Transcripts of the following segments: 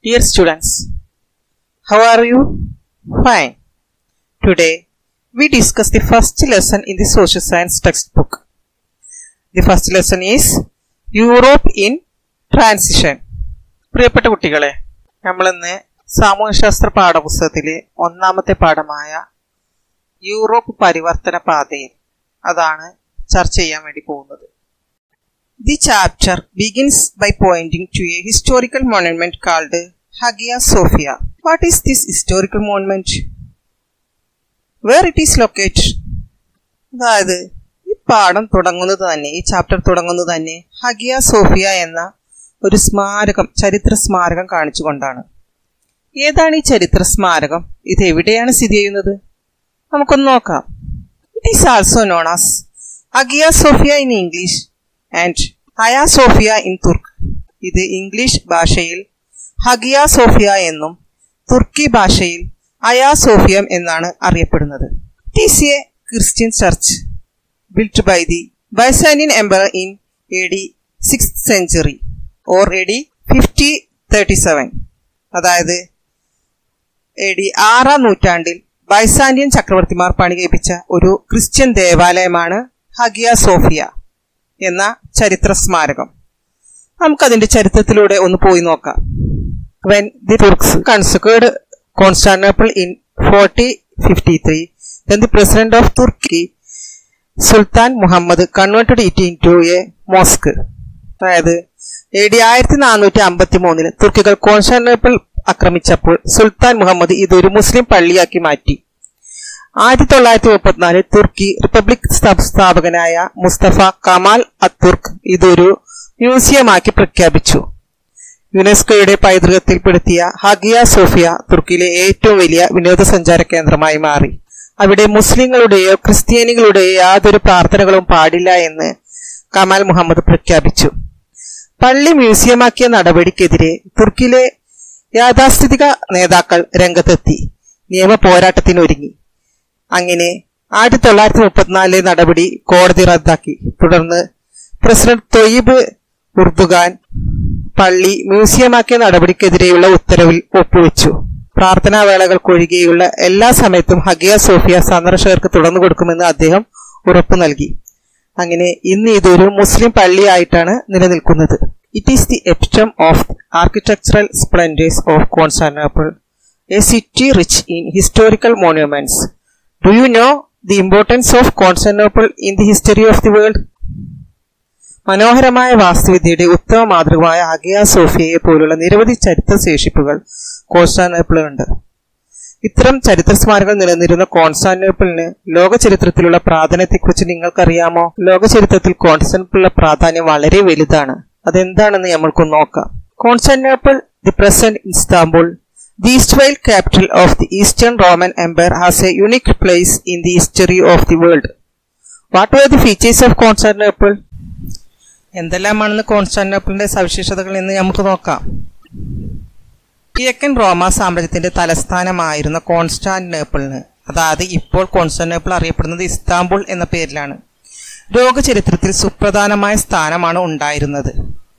Dear students, how are you? Fine. Today we discuss the first lesson in the social science textbook. The first lesson is Europe in Transition. പ്രിയപ്പെട്ട കുട്ടികളെ നമ്മളിന്ന് സാമൂഹ്യശാസ്ത്ര പാഠപുസ്തകത്തിലെ ഒന്നാമത്തെ പാഠമായ Europe പരിവർത്തന പാതയിൽ അതാണ് ചർച്ച ചെയ്യാൻ വേണ്ടി പോകുന്നത് The chapter begins by pointing to a historical monument called Hagia Sophia. What is this historical monument? Where it is located? അതായത് ഈ പാഠം തുടങ്ങുന്നത് തന്നെ ഈ ചാപ്റ്റർ തുടങ്ങുന്നത് തന്നെ ഹഗിയ സോഫിയ എന്ന ഒരു സ്മാരകം ചരിത്ര സ്മാരകം കാണിച്ചുകൊണ്ടാണ് ഏതാണ് ഈ ചരിത്ര സ്മാരകം ഇത് എവിടെയാണ് സ്ഥിതി ചെയ്യുന്നത് നമുക്കൊന്ന് നോക്കാം it is also known as Hagia Sophia in English and Haya Sophia in Turk ഇത് ഇംഗ്ലീഷ് ഭാഷയിൽ ഹഗിയ സോഫിയ എന്നും തുർക്കി ഭാഷയിൽ അയാ സോഫിയം എന്നാണ് അറിയപ്പെടുന്നത് it is a Christian church built by the Byzantine emperor in A D six century or A D fifty thirty seven അതായത് A D ആറാം നൂറ്റാണ്ടിൽ ബൈസാന്റിയൻ ചക്രവർത്തിമാർ പണികഴിപ്പിച്ച ഒരു ക്രിസ്ത്യൻ ദേവാലയമാണ് ഹഗിയ സോഫിയ എന്ന ചരിത്ര സ്മാരകം നമുക്കതിന്റെ ചരിത്രത്തിലൂടെ ഒന്ന് പോയി നോക്കാം when the Turks conquered Constantinople in forty fifty three then the president of Turkey Sultan Muhammad converted it into a mosque അതായത് എ ഡി ആയിരത്തി നാനൂറ്റി അമ്പത്തി മൂന്നില് തുർക്കികൾ കോൺസ്റ്റാന്റിനോപ്പിൾ ആക്രമിച്ചപ്പോൾ സുൽത്താൻ മുഹമ്മദ് ഇതൊരു മുസ്ലിം പള്ളിയാക്കി മാറ്റി ആയിരത്തി തൊള്ളായിരത്തി മുപ്പത്തിനാലിൽ തുർക്കി റിപ്പബ്ലിക് സ്ഥാപകനായ മുസ്തഫ കമാൽ അത്തുർക്ക് ഇതൊരു മ്യൂസിയമാക്കി പ്രഖ്യാപിച്ചു യുനെസ്കോയുടെ പൈതൃകത്തിൽപ്പെടുത്തിയ ഹഗിയ സോഫിയ തുർക്കിയിലെ ഏറ്റവും വലിയ വിനോദസഞ്ചാര കേന്ദ്രമായി മാറി അവിടെ മുസ്ലിങ്ങളുടെയോ ക്രിസ്ത്യാനികളുടെയോ യാതൊരു പ്രാർത്ഥനകളും പാടില്ല എന്ന് കമാൽ മുഹമ്മദ് പ്രഖ്യാപിച്ചു പള്ളി മ്യൂസിയമാക്കിയ നടപടിക്കെതിരെ തുർക്കിയിലെ യാഥാസ്ഥിതിക നേതാക്കൾ രംഗത്തെത്തി നിയമ പോരാട്ടത്തിനൊരുങ്ങി അങ്ങനെ ആയിരത്തി തൊള്ളായിരത്തി മുപ്പത്തിനാലിലെ നടപടി കോടതി റദ്ദാക്കി തുടർന്ന് പ്രസിഡന്റ് തൊയ്യബ് ഉർദുഖാൻ പള്ളി മ്യൂസിയമാക്കിയ നടപടിക്കെതിരെയുള്ള ഉത്തരവിൽ ഒപ്പുവെച്ചു പ്രാർത്ഥനാ വേളകൾക്കൊഴികെയുള്ള എല്ലാ സമയത്തും ഹഗിയ സോഫിയ സന്ദർശകർക്ക് തുറന്നു കൊടുക്കുമെന്ന് അദ്ദേഹം ഉറപ്പു നൽകി അങ്ങനെ ഇന്ന് ഇതൊരു മുസ്ലിം പള്ളിയായിട്ടാണ് നിലനിൽക്കുന്നത് it is the epitome of architectural splendours of Constantinople a city rich in historical monuments do you know the importance of Constantinople in the history of the world മനോഹരമായ വാസ്തുവിദ്യയുടെ ഉത്തമ മാതൃകമായ അഗിയ സോഫിയയെ പോലുള്ള നിരവധി ചരിത്ര ശേഷിപ്പുകൾ കോൺസ്റ്റാന്റിനോപ്പിളുണ്ട് ഇത്തരം ചരിത്ര സ്മാരകങ്ങൾ നിലനിന്നിരുന്ന കോൺസ്റ്റാന്റിനോപ്പിളിന് ലോക ചരിത്രത്തിലുള്ള പ്രാധാന്യത്തെക്കുറിച്ച് നിങ്ങൾക്കറിയാമോ ലോക ചരിത്രത്തിൽ കോൺസ്റ്റാന്റിനോപ്പിളിന്റെ പ്രാധാന്യം വളരെ വലുതാണ് അതെന്താണെന്ന് നമ്മൾക്കൊന്ന് നോക്കാം Constantinople the present Istanbul the erstwhile capital of the Eastern Roman Empire has a unique place in the history of the world what are the features of Constantinople എന്തെല്ലാമാണെന്ന് കോൺസ്റ്റാന്റിനോപ്പിളിന്റെ സവിശേഷതകൾ എന്ന് നമുക്ക് നോക്കാം കിഴക്കൻ റോമ സാമ്രാജ്യത്തിന്റെ തലസ്ഥാനമായിരുന്ന കോൺസ്റ്റാന്റിനോപ്പിളിന് അതായത് ഇപ്പോൾ കോൺസ്റ്റാന്റിനോപ്പിൾ അറിയപ്പെടുന്നത് ഇസ്താംബുൾ എന്ന പേരിലാണ് ലോകചരിത്രത്തിൽ സുപ്രധാനമായ സ്ഥാനമാണ് ഉണ്ടായിരുന്നത്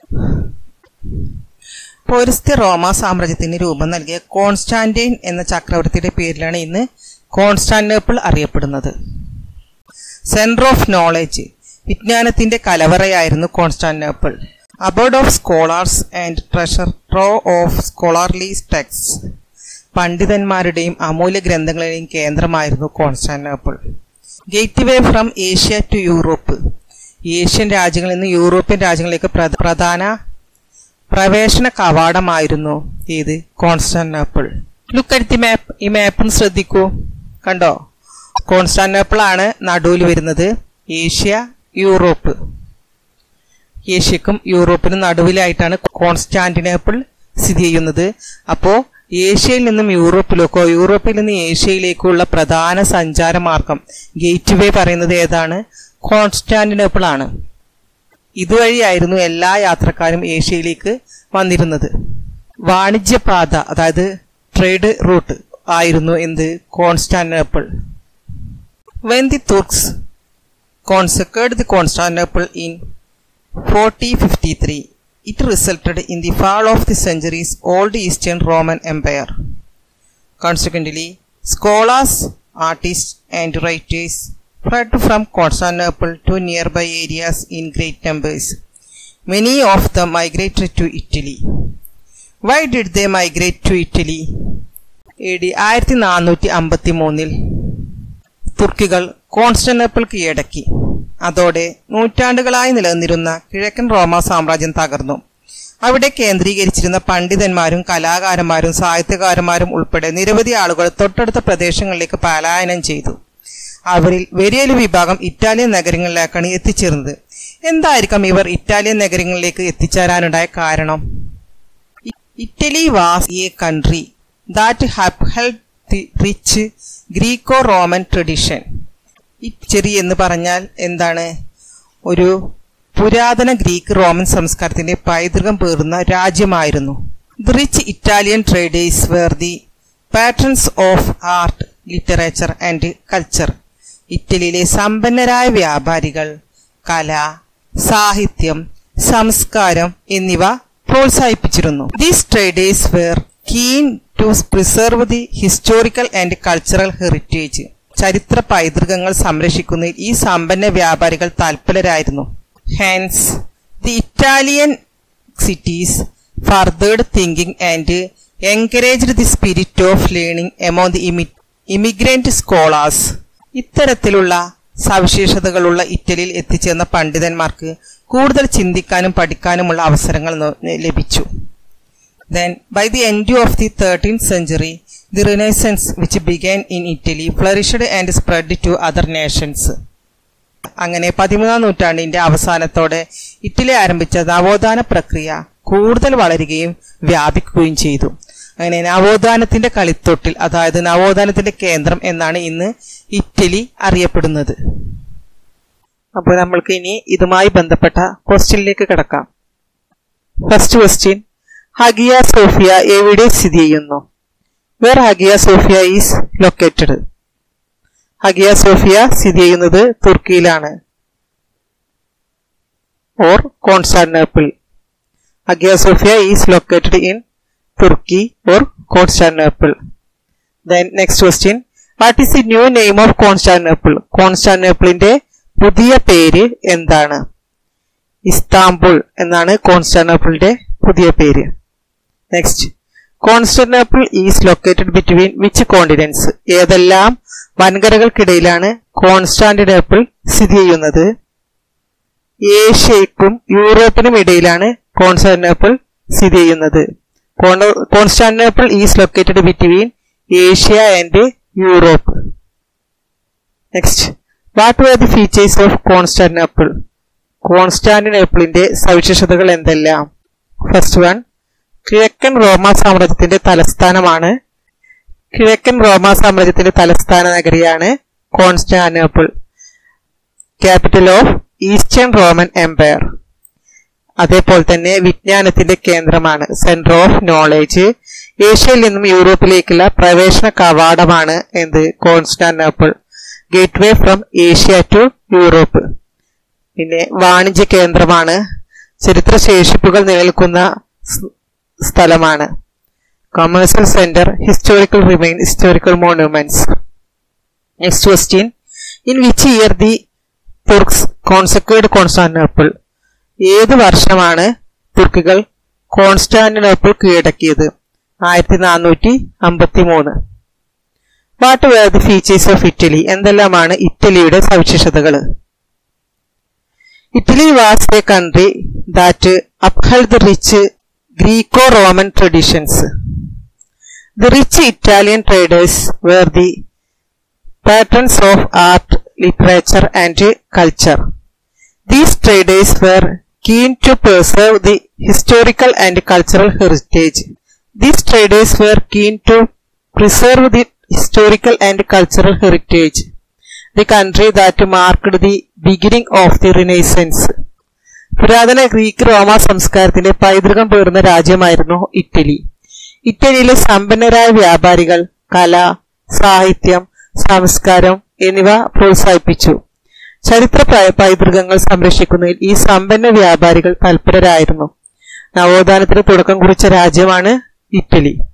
പൗരസ്ത്യ റോമ സാമ്രാജ്യത്തിന് രൂപം നൽകിയ കോൺസ്റ്റാന്റൈൻ എന്ന ചക്രവർത്തിയുടെ പേരിലാണ് ഇന്ന് കോൺസ്റ്റാന്റിനോപ്പിൾ അറിയപ്പെടുന്നത് സെന്റർ ഓഫ് നോളജ് വിജ്ഞാനത്തിന്റെ കലവറയായിരുന്നു Constantinople abode of scholars and treasure trove of scholarly texts പണ്ഡിതന്മാരുടെയും അമൂല്യ ഗ്രന്ഥങ്ങളുടെയും കേന്ദ്രമായിരുന്നു Constantinople gateway from Asia to Europe Asian രാജ്യങ്ങളിൽ നിന്ന് യൂറോപ്യൻ രാജ്യങ്ങളിലേക്ക് പ്രധാന പ്രവേശന കവാടമായിരുന്നു ഏത് Constantinople look at the map ഈ മാപ്പും ശ്രദ്ധിക്കൂ കണ്ടോ കോൺസ്റ്റാന്റിനോപ്പിൾ ആണ് നടുവിൽ വരുന്നത് ഏഷ്യ യൂറോപ്പ് ഏഷ്യക്കും യൂറോപ്പിനും നടുവിലായിട്ടാണ് കോൺസ്റ്റാന്റിനോപ്പിൾ സ്ഥിതി ചെയ്യുന്നത് അപ്പോൾ ഏഷ്യയിൽ നിന്നും യൂറോപ്പിലേക്കോ യൂറോപ്പിൽ നിന്ന് ഏഷ്യയിലേക്കുള്ള പ്രധാന സഞ്ചാര മാർഗം ഗേറ്റ് വേ പറയുന്നത് ഏതാണ് കോൺസ്റ്റാന്റിനോപ്പിൾ ആണ് ഇതുവഴിയായിരുന്നു എല്ലാ യാത്രക്കാരും ഏഷ്യയിലേക്ക് വന്നിരുന്നത് വാണിജ്യപാത അതായത് ട്രേഡ് റൂട്ട് ആയിരുന്നു എന്ത് Constantinople when the Turks conquered the Constantinople in forty fifty three It resulted in the fall of the centuries old Eastern Roman Empire. Consequently, scholars, artists, and writers fled from Constantinople to nearby areas in great numbers. Many of them migrated to Italy. Why did they migrate to Italy? A D ആയിരത്തി നാനൂറ്റി അമ്പത്തി മൂന്നിൽ തുർക്കികൾ കോൺസ്റ്റന്റോപ്പിൾ കീഴടക്കി അതോടെ നൂറ്റാണ്ടുകളായി നിലനിന്നിരുന്ന കിഴക്കൻ റോമ സാമ്രാജ്യം തകർന്നു അവിടെ കേന്ദ്രീകരിച്ചിരുന്ന പണ്ഡിതന്മാരും കലാകാരന്മാരും സാഹിത്യകാരന്മാരും ഉൾപ്പെടെ നിരവധി ആളുകൾ തൊട്ടടുത്ത പ്രദേശങ്ങളിലേക്ക് പലായനം ചെയ്തു അവരിൽ വലിയൊരു വിഭാഗം ഇറ്റാലിയൻ നഗരങ്ങളിലേക്കാണ് എത്തിച്ചേർന്നത് എന്തായിരിക്കാം ഇവർ ഇറ്റാലിയൻ നഗരങ്ങളിലേക്ക് എത്തിച്ചേരാനുണ്ടായ കാരണം Italy was a country that held the rich Greco Roman tradition Italy എന്ന് പറഞ്ഞാൽ എന്താണ് ഒരു പുരാതന ഗ്രീക്ക് റോമൻ സംസ്കാരത്തിന്റെ പൈതൃകം പേറുന്ന രാജ്യമായിരുന്നു the rich Italian traders were the patrons of art literature and culture ഇറ്റലിയിലെ സമ്പന്നരായ വ്യാപാരികൾ കല സാഹിത്യം സംസ്കാരം എന്നിവ പ്രോത്സാഹിപ്പിച്ചിരുന്നു these traders were keen to preserve the historical and cultural heritage ചരിത്ര പൈതൃകങ്ങൾ സംരക്ഷിക്കുന്നതിൽ ഈ സമ്പന്ന വ്യാപാരികൾ താൽപരരായിരുന്നു hence the Italian cities furthered thinking and encouraged the spirit of learning among the immigrant scholars ഇത്തരത്തിലുള്ള സവിശേഷതകളുള്ള ഇറ്റലിയിൽ എത്തിച്ചേർന്ന പണ്ഡിതന്മാർക്ക് കൂടുതൽ ചിന്തിക്കാനും പഠിക്കാനുമുള്ള അവസരങ്ങൾ ലഭിച്ചു then by the end of the thirteenth century the Renaissance which began in Italy flourished and spread to other nations അങ്ങനെ പതിമൂന്നാം നൂറ്റാണ്ടിന്റെ അവസാനത്തോടെ ഇറ്റലി ആരംഭിച്ച നവോത്ഥാന പ്രക്രിയ കൂടുതൽ വളരുകയും വ്യാപിക്കുകയും ചെയ്തു അങ്ങനെ നവോത്ഥാനത്തിന്റെ കളിത്തൊട്ടിൽ അതായത് നവോത്ഥാനത്തിന്റെ കേന്ദ്രം എന്നാണ് ഇന്ന് ഇറ്റലി അറിയപ്പെടുന്നത് അപ്പോൾ നമ്മൾക്ക് ഇനി ഇതുമായി ബന്ധപ്പെട്ട ക്വസ്റ്റ്യനിലേക്ക് കിടക്കാം ഫസ്റ്റ് ക്വസ്റ്റ്യൻ ഹഗിയ സോഫിയ എവിടെ സ്ഥിതി ചെയ്യുന്നു where Hagia Sophia is located Hagia Sophia സ്ഥിതി ചെയ്യുന്നത് തുർക്കിയിലാണ് or Constantinople Hagia Sophia is located in Turkey or Constantinople then next question what is the new name of Constantinople കോൺസ്റ്റാന്റിനോപ്പിളിന്റെ പുതിയ പേര് എന്താണ് ഇസ്താംബുൾ എന്നാണ് കോൺസ്റ്റാന്റിനോപ്പിളിന്റെ പുതിയ പേര് next Constantinople is located between which continents ഏതെല്ലാം വൻകരകൾക്കിടയിലാണ് കോൺസ്റ്റാന്റിനോപ്പിൾ സ്ഥിതി ചെയ്യുന്നത് ഏഷ്യയ്ക്കും യൂറോപ്പിനും ഇടയിലാണ് കോൺസ്റ്റാന്റിനോപ്പിൾ സ്ഥിതി ചെയ്യുന്നത് Constantinople is located between Asia and Europe next what were the features of Constantinople കോൺസ്റ്റാന്റിനോപ്പിളിന്റെ സവിശേഷതകൾ എന്തെല്ലാം ഫസ്റ്റ് വൺ കിഴക്കൻ റോമ സാമ്രാജ്യത്തിന്റെ തലസ്ഥാനമാണ് കിഴക്കൻ റോമ സാമ്രാജ്യത്തിന്റെ തലസ്ഥാന നഗരിയാണ് Constantinople capital of eastern Roman empire അതേപോലെ തന്നെ വിജ്ഞാനത്തിന്റെ കേന്ദ്രമാണ് സെന്റർ ഓഫ് നോളേജ് ഏഷ്യയിൽ നിന്നും യൂറോപ്പിലേക്കുള്ള പ്രവേശന കവാടമാണ് എന്ത് Constantinople gateway from Asia to Europe പിന്നെ വാണിജ്യ കേന്ദ്രമാണ് ചരിത്ര ശേഷിപ്പുകൾ നിലനിൽക്കുന്ന സ്ഥലമാണ് commercial centre historical remain historical monuments next question in which year the Turks conquered Constantinople ഏത് വർഷമാണ് തുർക്കികൾ കോൺസ്റ്റാന്റിനോപ്പിൾ കീഴടക്കിയത് ആയിരത്തി നാനൂറ്റി അമ്പത്തി മൂന്ന് what were the features of Italy എന്തെല്ലാമാണ് ഇറ്റലിയുടെ സവിശേഷതകൾ Italy was a country that upheld the rich Greco Roman traditions the rich Italian traders were the patrons of art, literature and culture. These traders were keen to preserve the historical and cultural heritage. These traders were keen to preserve the historical and cultural heritage. The country that marked the beginning of the Renaissance. പുരാതന Greek റോമ സംസ്കാരത്തിന്റെ പൈതൃകം പേർന്ന രാജ്യമായിരുന്നു Italy ഇറ്റലിയിലെ സമ്പന്നരായ വ്യാപാരികൾ കല സാഹിത്യം സംസ്കാരം എന്നിവ പ്രോത്സാഹിപ്പിച്ചു ചരിത്ര പൈതൃകങ്ങൾ സംരക്ഷിക്കുന്നതിൽ ഈ സമ്പന്ന വ്യാപാരികൾ തൽപരരായിരുന്നു നവോത്ഥാനത്തിന് തുടക്കം കുറിച്ച രാജ്യമാണ് ഇറ്റലി